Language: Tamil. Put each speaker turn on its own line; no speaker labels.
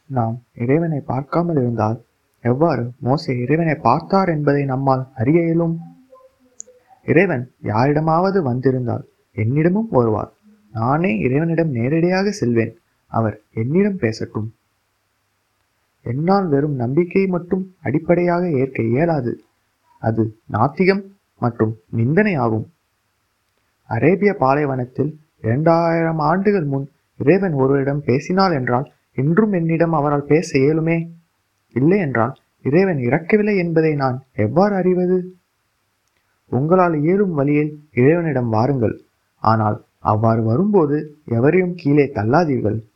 நாம் இறைவனை பார்க்காமல் இருந்தால் எவ்வாறு மோசே இறைவனை பார்த்தார் என்பதை நம்மால் அறிய இயலும் இறைவன் யாரிடமாவது வந்திருந்தால் என்னிடமும் வருவார் நானே இறைவனிடம் நேரடியாக செல்வேன் அவர் என்னிடம் பேசட்டும் என்னால் வெறும் நம்பிக்கையை மட்டும் அடிப்படையாக ஏற்க இயலாது அது நாத்திகம் மற்றும் நிந்தனை ஆகும் அரேபிய பாலைவனத்தில் இரண்டாயிரம் ஆண்டுகள் முன் இறைவன் ஒருவரிடம் பேசினாள் என்றால் இன்றும் என்னிடம் அவரால் பேச இயலுமே இல்லை என்றால் இறைவன் இறக்கவில்லை என்பதை நான் எவ்வாறு அறிவது உங்களால் இயலும் வழியில் இறைவனிடம் வாருங்கள் ஆனால் அவ்வாறு வரும்போது எவரையும் கீழே தள்ளாதீர்கள்